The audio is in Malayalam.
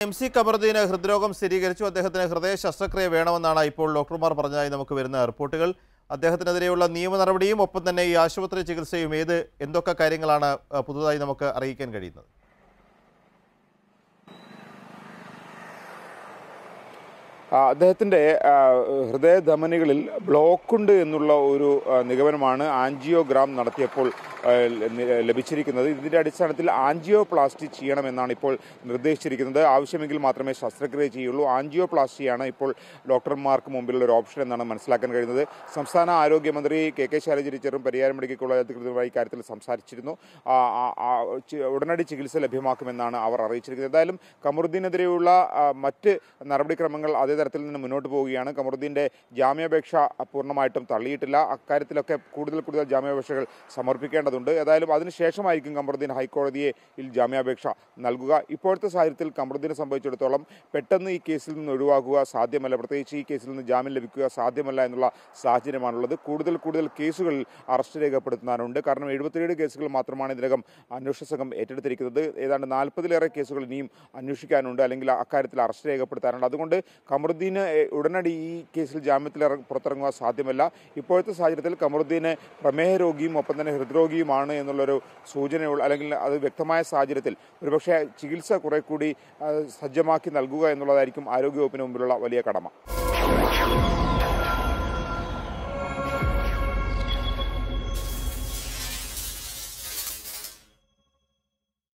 എം സി കമറുദ്ദീന് ഹൃദ്രോഗം സ്ഥിരീകരിച്ചു അദ്ദേഹത്തിന് ഹൃദയ ശസ്ത്രക്രിയ വേണമെന്നാണ് ഇപ്പോൾ ഡോക്ടർമാർ പറഞ്ഞതായി നമുക്ക് വരുന്ന റിപ്പോർട്ടുകൾ അദ്ദേഹത്തിനെതിരെയുള്ള നിയമ നടപടിയും ഒപ്പം തന്നെ ഈ ആശുപത്രി ചികിത്സയും ഏത് എന്തൊക്കെ കാര്യങ്ങളാണ് ആ, പുതുതായി നമുക്ക് അറിയിക്കാൻ കഴിയുന്നത് ആ, അദ്ദേഹത്തിന്റെ ആ, ഹൃദയധമനികളിൽ ബ്ലോക്കുണ്ട് എന്നുള്ള ഒരു ആ, നിഗമനമാണ് ആൻജിയോഗ്രാം നടത്തിയപ്പോൾ ആ, ല- ലഭിച്ചിരിക്കുന്നത് ഇതിന്റെ അടിസ്ഥാനത്തിൽ ആൻജിയോപ്ലാസ്റ്റി ചെയ്യണമെന്നാണ് ഇപ്പോൾ നിർദ്ദേശിച്ചിരിക്കുന്നത് ആവശ്യമെങ്കിൽ മാത്രമേ ശസ്ത്രക്രിയ ചെയ്യുള്ളൂ ആൻജിയോപ്ലാസ്റ്റിയാണ് ഇപ്പോൾ ഡോക്ടർമാർക്ക് മുമ്പിലുള്ള ഒരു ഓപ്ഷൻ എന്നാണ് മനസ്സിലാക്കാൻ കഴിയുന്നത് സംസ്ഥാന ആരോഗ്യമന്ത്രി കെ കെ ശൈലജ ടീച്ചറും പരിയാരം മെഡിക്കൽ കോളേജ് അധികൃതരുമായി ഇക്കാര്യത്തിൽ സംസാരിച്ചിരുന്നു ആ, ആ, ആ, ചി- ഉടനടി ചികിത്സ ലഭ്യമാക്കുമെന്നാണ് അവർ അറിയിച്ചിരിക്കുന്നത് എന്തായാലും കമറുദ്ദീനെതിരെയുള്ള ആ, മറ്റ് നടപടിക്രമങ്ങൾ അതേ തരത്തിൽ നിന്ന് മുന്നോട്ട് പോവുകയാണ് കമറുദ്ദീന്റെ ജാമ്യാപേക്ഷ പൂർണ്ണമായിട്ടും തള്ളിയിട്ടില്ല അക്കാര്യത്തിലൊക്കെ കൂടുതൽ കൂടുതൽ ജാമ്യാപേക്ഷകൾ സമർപ്പിക്കേണ്ടതുണ്ട് ഏതായാലും അതിനുശേഷമായിരിക്കും കമറുദ്ദീൻ ഹൈക്കോടതിയെ ഇതിൽ ജാമ്യാപേക്ഷ നൽകുക ഇപ്പോഴത്തെ സാഹചര്യത്തിൽ കമറുദ്ദീനെ സംബന്ധിച്ചിടത്തോളം പെട്ടെന്ന് ഈ കേസിൽ നിന്ന് ഒഴിവാക്കുക സാധ്യമല്ല പ്രത്യേകിച്ച് ഈ കേസിൽ നിന്ന് ജാമ്യം ലഭിക്കുക സാധ്യമല്ല എന്നുള്ള സാഹചര്യമാണുള്ളത് കൂടുതൽ കൂടുതൽ കേസുകളിൽ അറസ്റ്റ് രേഖപ്പെടുത്താനുണ്ട് കാരണം എഴുപത്തിയേഴ് കേസുകൾ മാത്രമാണ് ഇതിനകം അന്വേഷണ സംഘം ഏറ്റെടുത്തിരിക്കുന്നത് ഏതാണ്ട് നാൽപ്പതിലേറെ കേസുകൾ ഇനിയും അന്വേഷിക്കാനുണ്ട് അല്ലെങ്കിൽ അക്കാര്യത്തിൽ അറസ്റ്റ് രേഖപ്പെടുത്താനുണ്ട് അതുകൊണ്ട് കമറുദ്ദീന് എ- ഉടനടി ഈ കേസിൽ ജാമ്യത്തിൽ ഇറ- പുറത്തിറങ്ങുക സാധ്യമല്ല ഇപ്പോഴത്തെ സാഹചര്യത്തിൽ കമറുദ്ദീന് പ്രമേഹ രോഗിയും ഒപ്പം തന്നെ ഹൃദ്രോഗിയുമാണ് എന്നുള്ളൊരു സൂചനയുള്ള അല്ലെങ്കിൽ അത് വ്യക്തമായ സാഹചര്യത്തിൽ ഒരുപക്ഷെ ചികിത്സ കുറെ കൂടി ആ, സജ്ജമാക്കി നൽകുക എന്നുള്ളതായിരിക്കും ആരോഗ്യവകുപ്പിന് മുമ്പിലുള്ള വലിയ കടമ